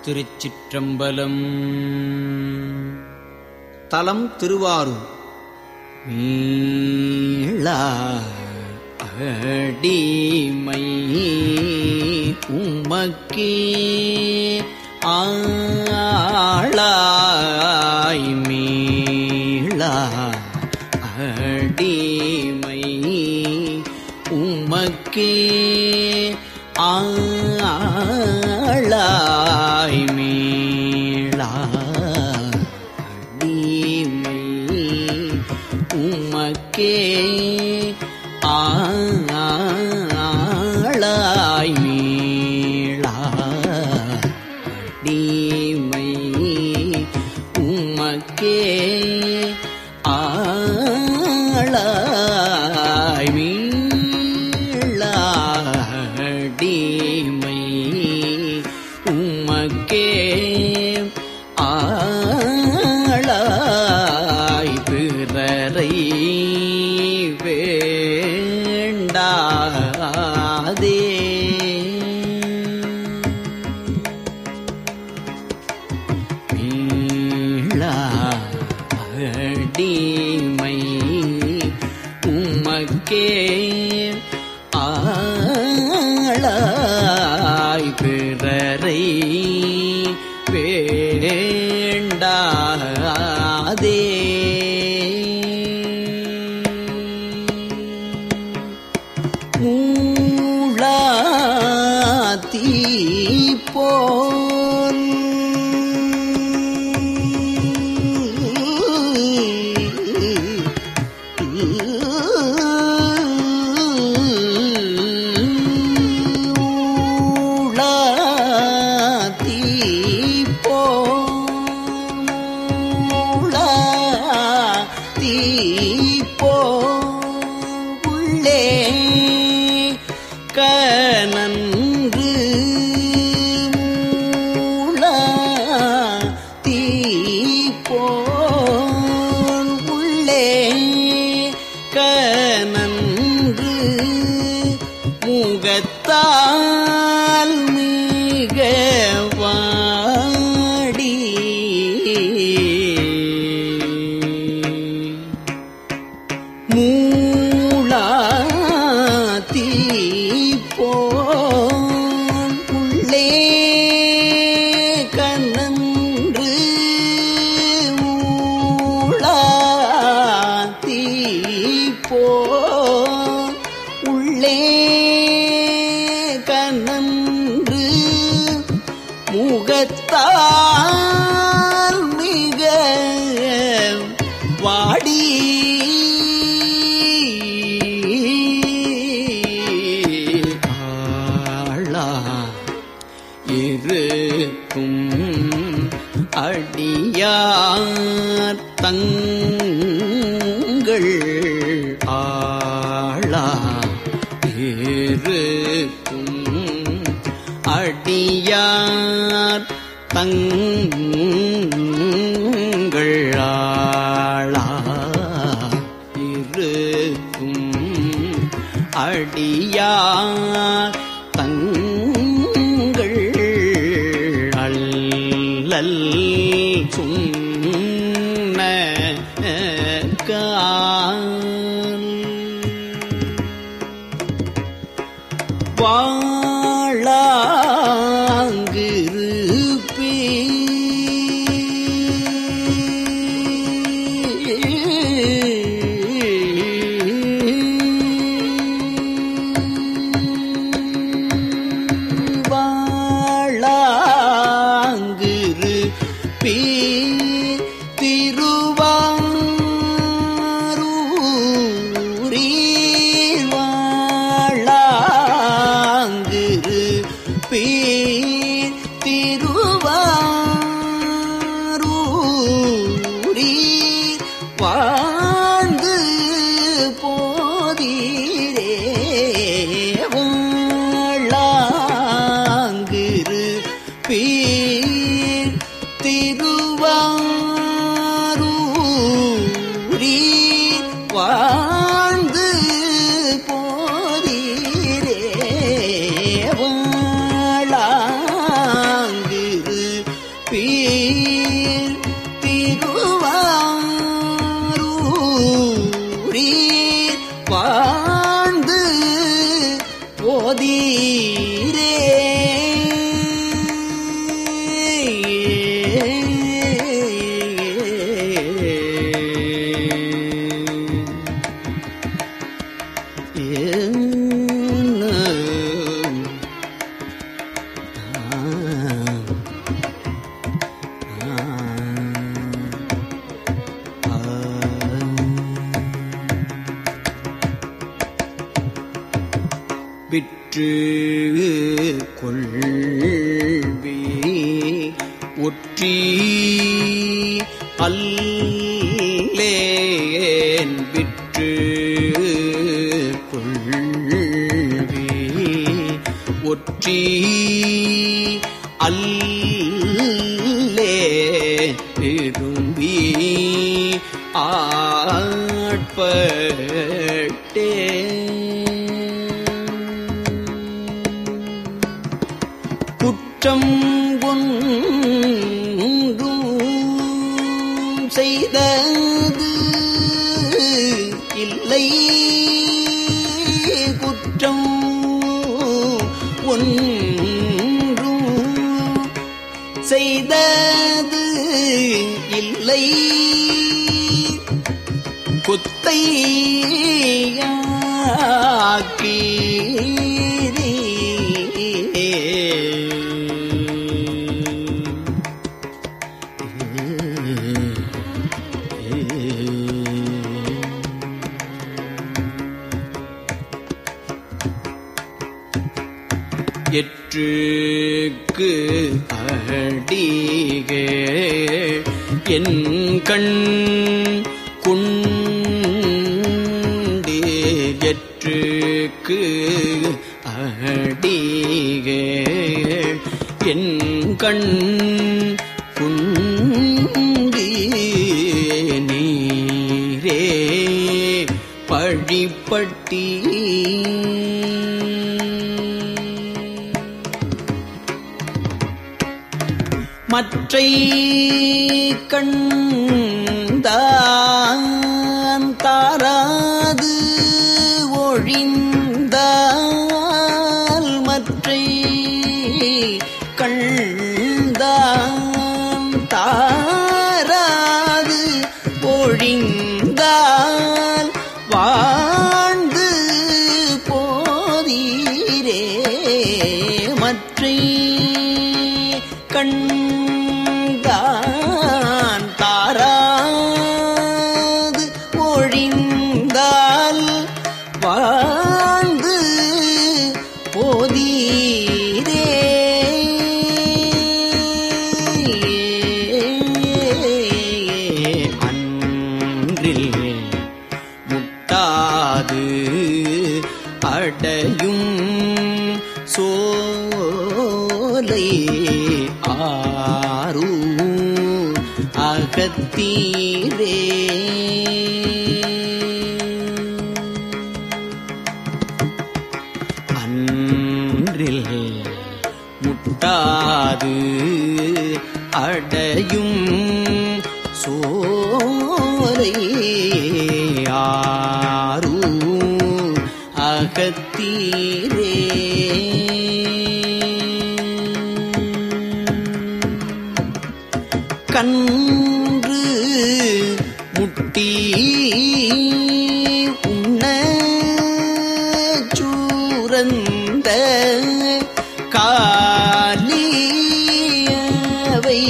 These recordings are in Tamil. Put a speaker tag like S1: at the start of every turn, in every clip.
S1: திருச்சிற்றம்பலம்
S2: தலம் திருவாரூர்
S1: மீளா அடிமை உமக்கே ஆளாய் மீளா அடிமை உமக்கே ஆளாய் மீளா அடிமை உமக்கே ஆளாய் மீளா அடிமை உமக்கே ஆளாய் மீளா அடிமை உமக்கே ஆளாய் பிறரை வேண்டாதே மீளா அடிமை உமக்கே ஆளாய் பிறரை வேண்டாதே மூளாத்தி போல் ஊழாத்தி போழாத்தி உள்ளே கனன்று மூழாத்தி போன் உள்ளே கனன்று முகத்தால் மிக வாடி மூளாத்தி போன் உள்ளே கண்ணன்று மூளாத்தி போன் உள்ளே கண்ணன்று முகத்தால் மிக வாடி ஆளா இருக்கும் அடியார் தங்கள் ஆளா இருக்கும் அடியார் தங்கள் ஆளா இருக்கும் அடியார் தங்கள் அல்லல் சுண்ண வாழாங்கிருப்பீ வாழாங்கிருப்பீ திருவாரூரில் வாழாங்கிரு விற்று கொள்வி ஒற்றி அல்லேன் விற்று கொள்வி ஒற்றி அல்லே விரும்பி ஆட்பட்டே குற்றம் ஒன்றும் செய்தது இல்லை குற்றம் ஒன்றும் செய்தது இல்லை குத்தையாக்கீரே எற்றுக்கு அடிகே என் கண் குண்டே எற்றுக்கு அடிகே என் கண் குண்டே நீரே பழிப்பட்டி மற்றை கண்தான் தாராது ஒழிந்தால் மற்றை கண்தான் தாராது ஒழிந்தால் வாழ்ந்து போதீரே மற்றை கண்தான் தாராது ஒழிந்தால் வாழ்ந்து போதீரே அன்றில் முட்டாது அடையும் சோலை ஆறு அகத்தீரே அன்றில் முட்டாது அடையும் சோலை ஆறு அகத்தீரே கன்று முட்டி உண்ண சூரந்த காலியவை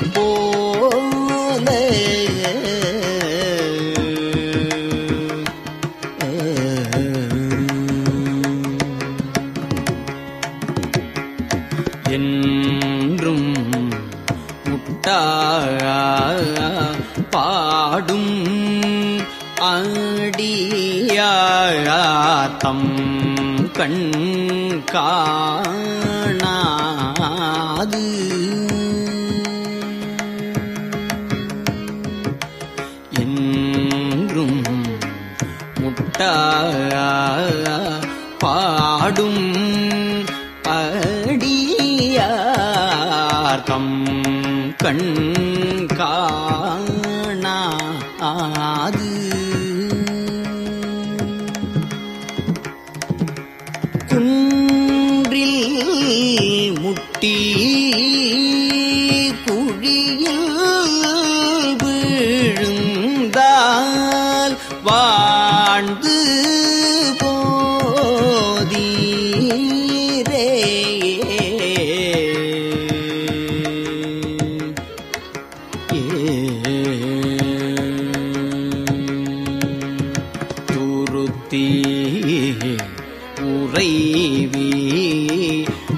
S1: போல என்றும் முட்டா பாடும் அடியாத்தம் கண் காணாது என்றும் முட்டா பாடும் அடியார்த்தம் கண் காணாது குன்றே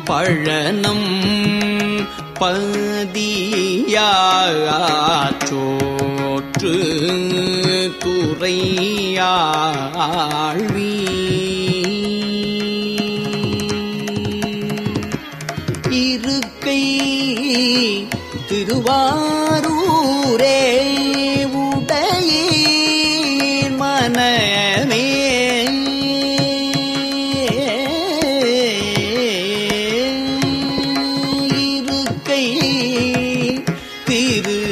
S1: பழனம் பதியாச்சோற்று துறையாழ்வி இருக்கை திருவாரூரே உடையீர் மனமே இருக்கை திரு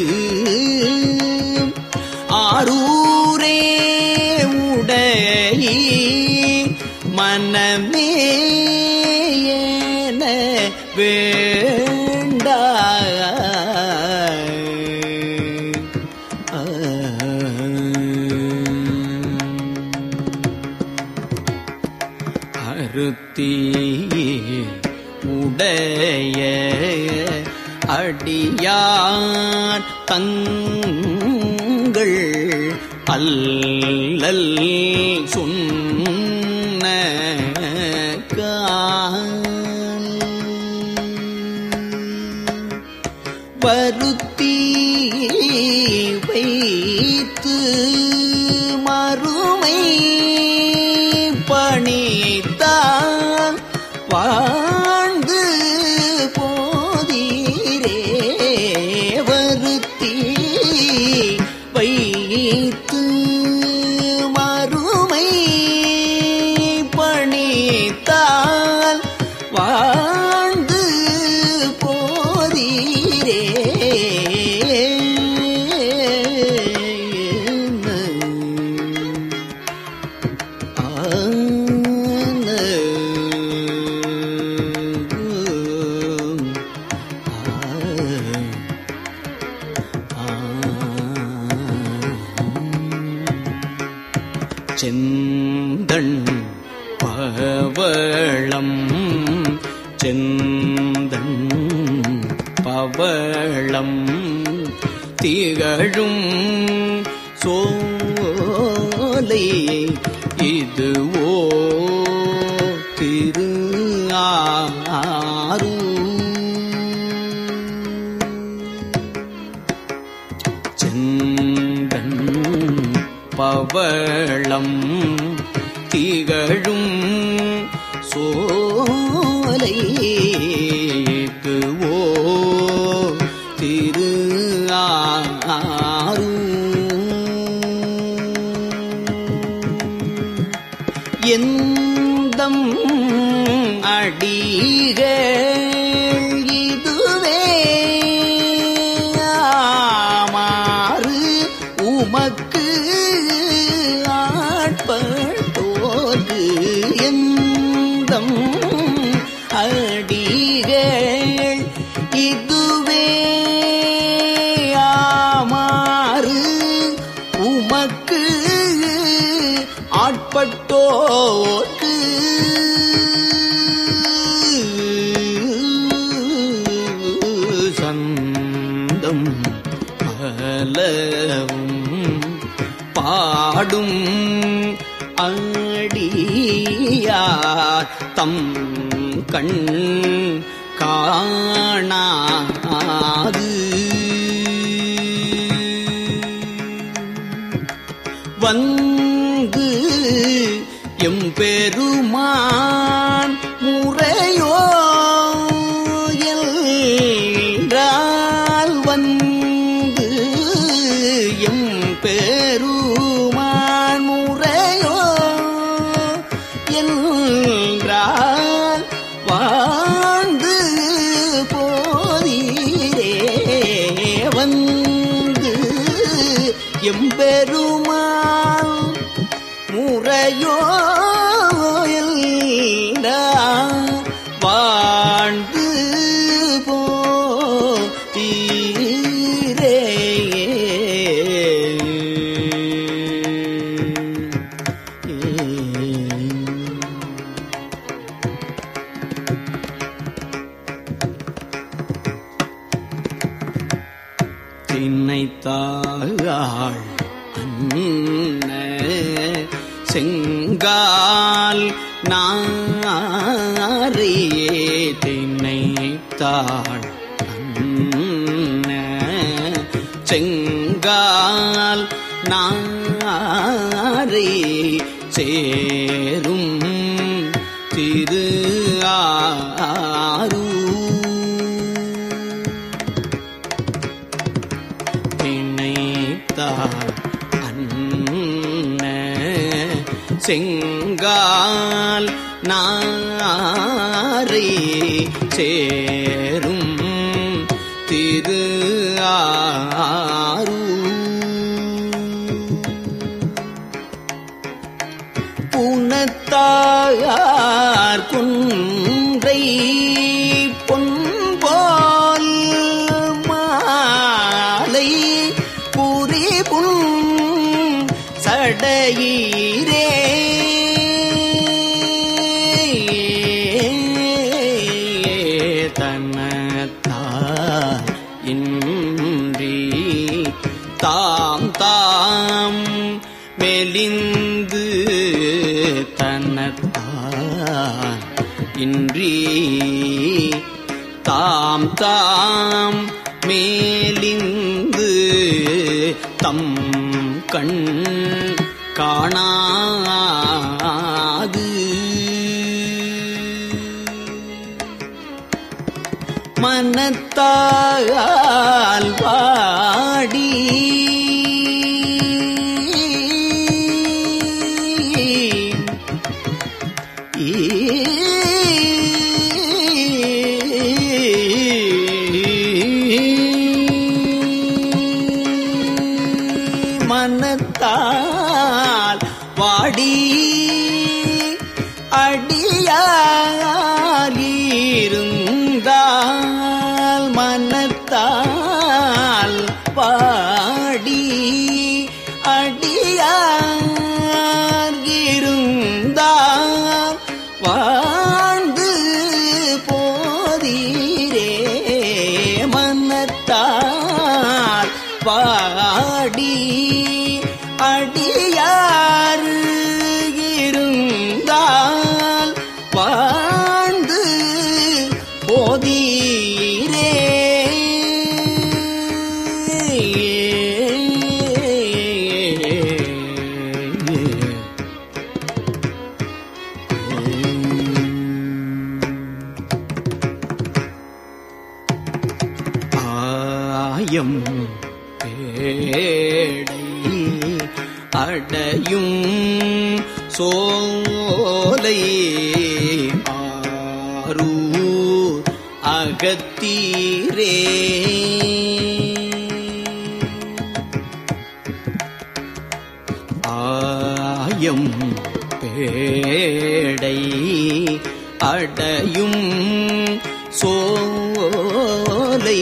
S1: ஆரூரே உடையீ மனமே என வேண்டா அருத்தி உடைய அடியார் தங்கள் அல்லல் சொன்ன வருத்தி வைத்து மறுமை பணித்தான் வாழ்ந்து போதீரே வருத்தி வைத்து மறுமை பணித்தான் வாழ்ந்து போதீரே செந்தண் பவளம் செந்தண் பவளம் திகழும் சோலை இதுவோ திரு ஆரூ செந்தன் பவளம் திகழும் சோலை ஓ திரு ஆரூ எந்தம் அடிகள் இதுவே ஆமாறு உமக்கு ஆட்பட்டோர்க்கு எந்தம் அடிகள் இதுவே ஆமாறு உமக்கு ஆட்பட்டோர்க்கு சந்தம் பலவும் பாடும் அடியார் தம் கண் காணாது வந்து எம்பெருமான் முறையோ என்றால் வந்து எம்பெருமான் முறையோ என்றால் வாழ்ந்து போதீரே வந்து எம்பெருமான் முறையோ எல்லாம் வாழ்ந்து போதீரே திண்ணைத்தாள் அன்ன செங்கால் நாரையே திணை திணைத்தாள் அன்ன செங்கால் நாரை சேரும் திரு ஆரூ பிணைத்தார் அன்ன செங்கால் நாரை சேரும் திரு ஆரூ புனத்தாயார் குன்றை பொன்போல் மாலை புரி புன் சடையீரே தன்னத்தார் இன்றி தாம் தாம் மெலிந்து தன்னத்தார் இன்றி தாம் தாம் மேலிந்து தம் கண் காணாது மனத்தால் பாடி மனத்தால் வாடி அடியாலிருந்தால் மனத்தால் பாடி அடியார் வாழ்ந்து போதீரே மனத்தால் பாடி அடியார் இருந்தால் வாழ்ந்து போதீரே ஆயம் பேடை அடையும் சோலை ஆரூர் அகத்தீரே ஆயம் பேடை அடையும் சோலை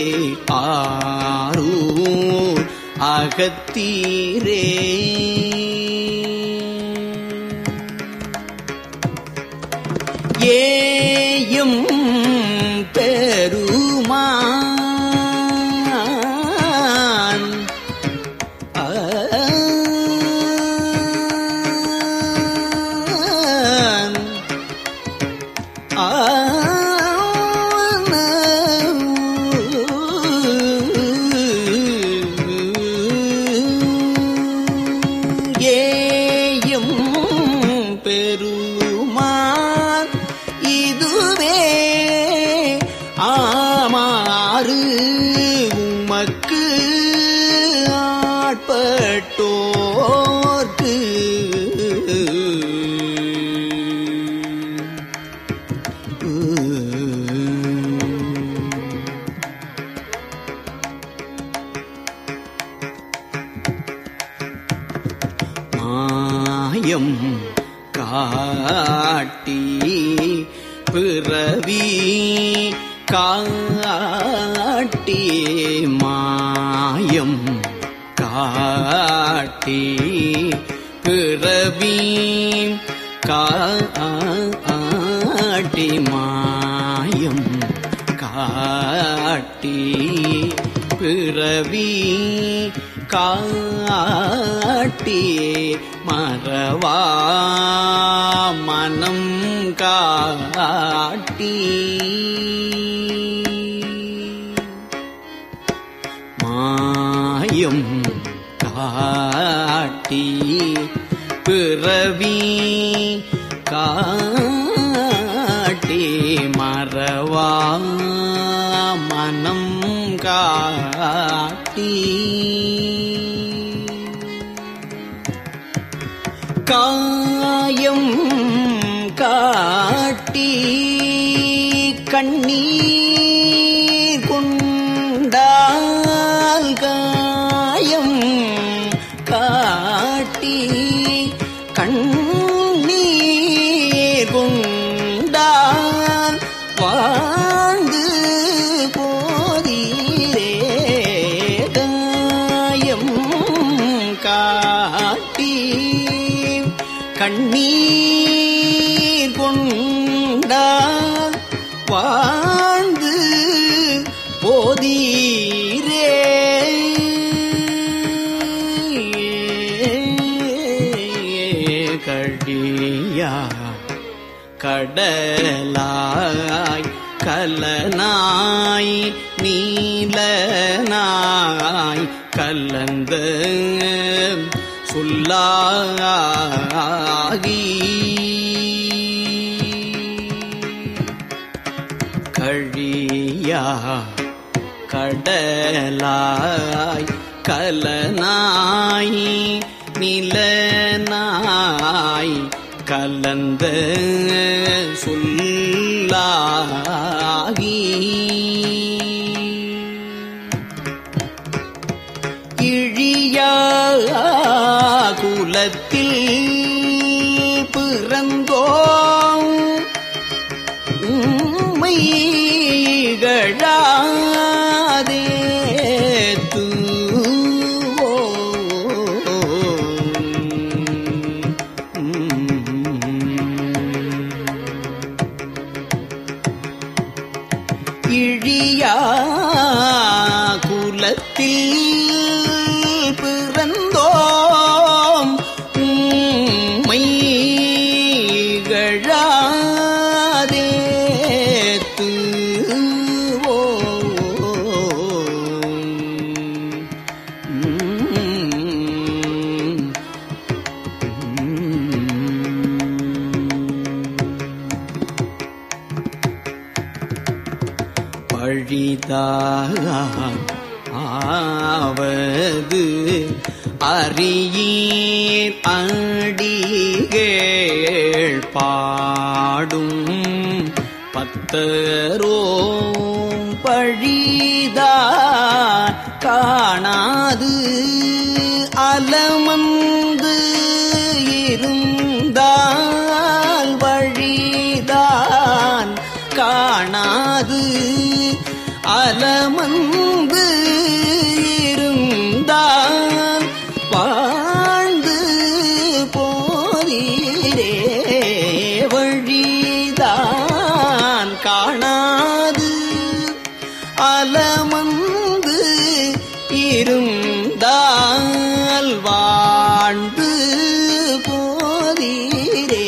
S1: ஆரூர் அகத்தீரே ஏயும் பெருமான் ஆன் ஏயும் பெருமான் இதுவே ஆமாறு உமக்கு ஆட்பட்டோர்க்கு மாயம் காட்டி பிறவி காட்டி மாயம் காட்டி பிறவி காட்டி மாயம் காட்டி பிறவி காட்டி மறவா மனம் காட்டி மாயம் காட்டி பிறவி காட்டி மறவா மனம் காட்டி காயம் காட்டி கண்ணீர் கொண்டால் காயம் காட்டி கண்ணீர் கொண்டால் வாழ்ந்து போதீரே காயம் காட்டி கண்ணீர் கொண்டால் வாழ்ந்து போதீரே கடியா கடலாய் கலனாய் நீலனாய் கலந்த சொல்லாகி கழியா கடலாய் கலனாய் நிலனாய் கலந்த சொல்லாகி இழியா குலத்தில் பிறந்தோம் உம்மைகழாதே இழியா குலத்தில் பிறந்தோம் உம்மை கழாதே பழிதான் ஆவது அறியீர் அடிகேள் பாடும் பத்தரோம் பழிதான் காணாது அலமந்து இருந்தால் வழிதான் காணாது அலமந்து இருந்தால் வாழ்ந்து போதீரே வழிதான் காணாது அலமந்து இருந்தால் வாழ்ந்து போதீரே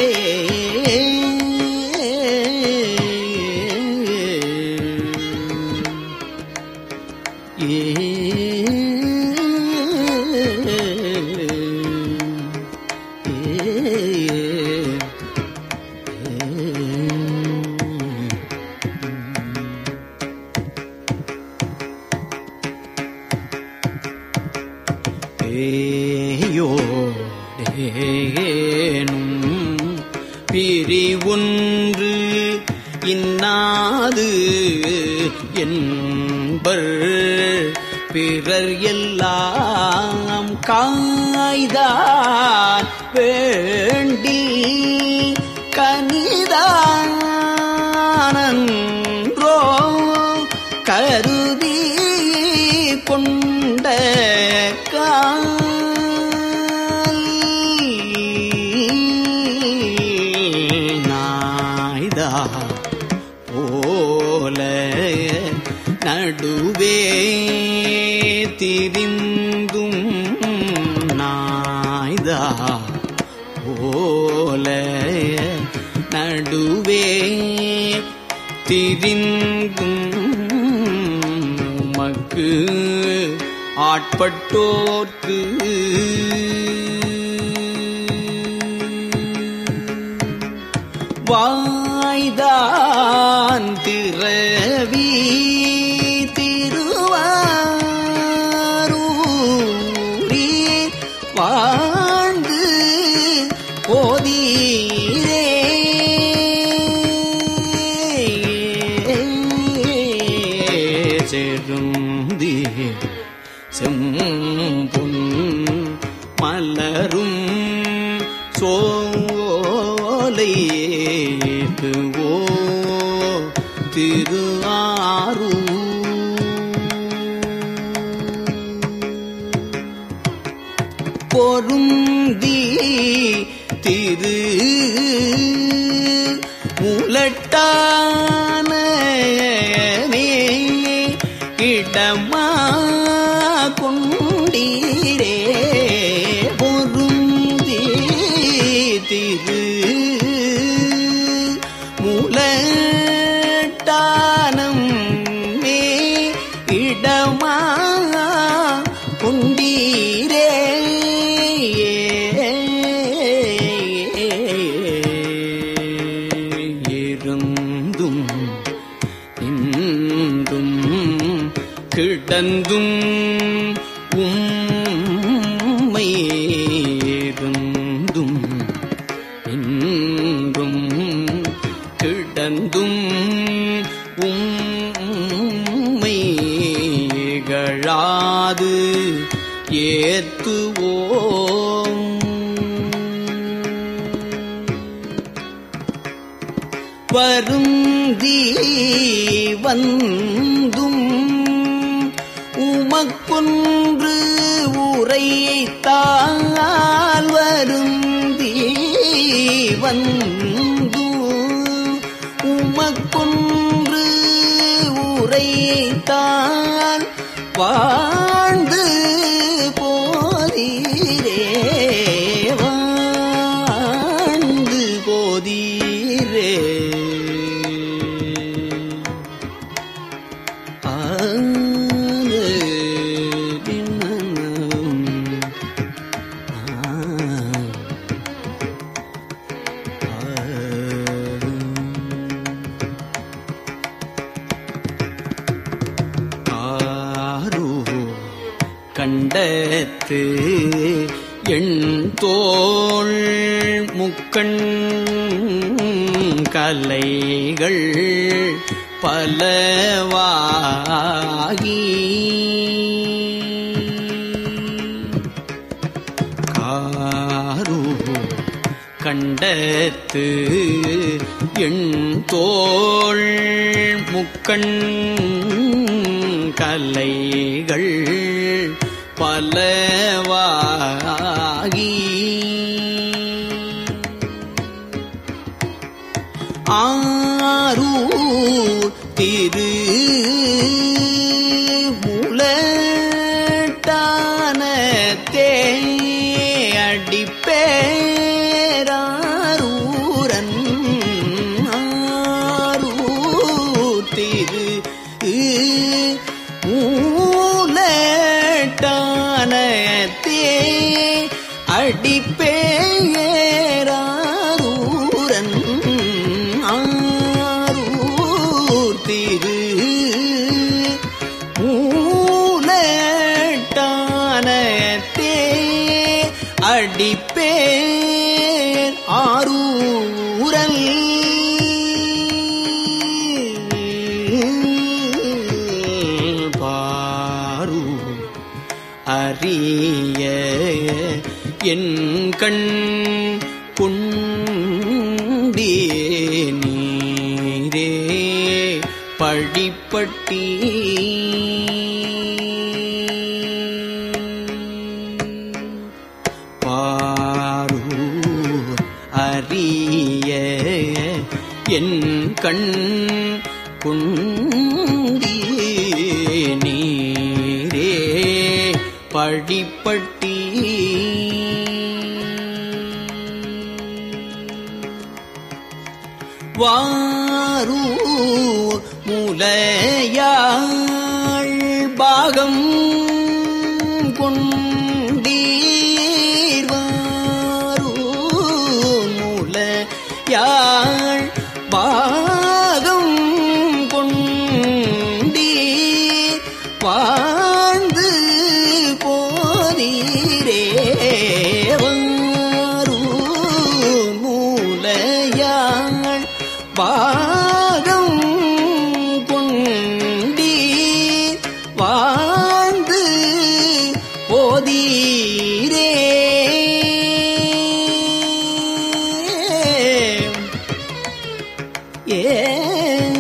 S1: பேயோடேனும் பிரிவொன்று இன்னாது என்பர் பிறர் எல்லாம் காய்தான் வேண்டி கனிதானன்றோ கருதி கொண்ட நாய்தா போல நடுவே திரிந்தும் நாய்தா போல நடுவே திரிந்தும் உமக்கு ஆட்பட்டோர்க்கு வாய்தான் திரவி திருவாரூரி வாழ்ந்து போதீரே செருந்தி செம்பொன் மலரும் சோலை ஓ திரு ஆரூ பொருந்தி திரு முலட்டானமே இடமா கொண்டீரே பொருந்தி திரு முலட்டானம் மே இடமா கொண்டீரே இருந்தும் இன்றும் கிடந்தும் உம்மை இருந்தும் இன்றும் கிடந்தும் உம்மை இகழாது ஏத்துவோம் வருந்தி வந்தும் உமக்கொன்று உரைத்தால் வருந்தி வந்து உமக்கொன்று உரைத்தால் வாழ்ந்து போதீரே வாழ்ந்து போதீரே ஆரோ கண்டத்து எண் தோள் முக்கண் கலைகள் பலவாகி காரு கண்டத்து எண் தோள் முக்கண் கலைகள் பலவாகி ஆரூர் திரு முலட்டானத்தே அடிப்பேரூரன் ஆரூர் திரு மூலட்டானத்தே அடிப்பேரூரன் ஆரூர் திரு மூலட்டானத்தே அடிப்பேர் ஆரூரல் பாரு அறிய என் கண் கொண்டே நீரே பழிப்பட்டி பாரு அறிய என் கண் கொண்டே நீரே பழிப்பட்டி வாரு முலையாள் பாகம் பாதம் கொண்டீர் வாழ்ந்து போதீரே ஏ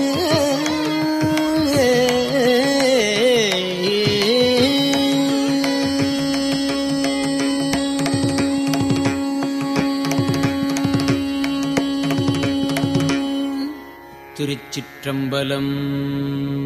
S2: திருச்சிற்றம்பலம்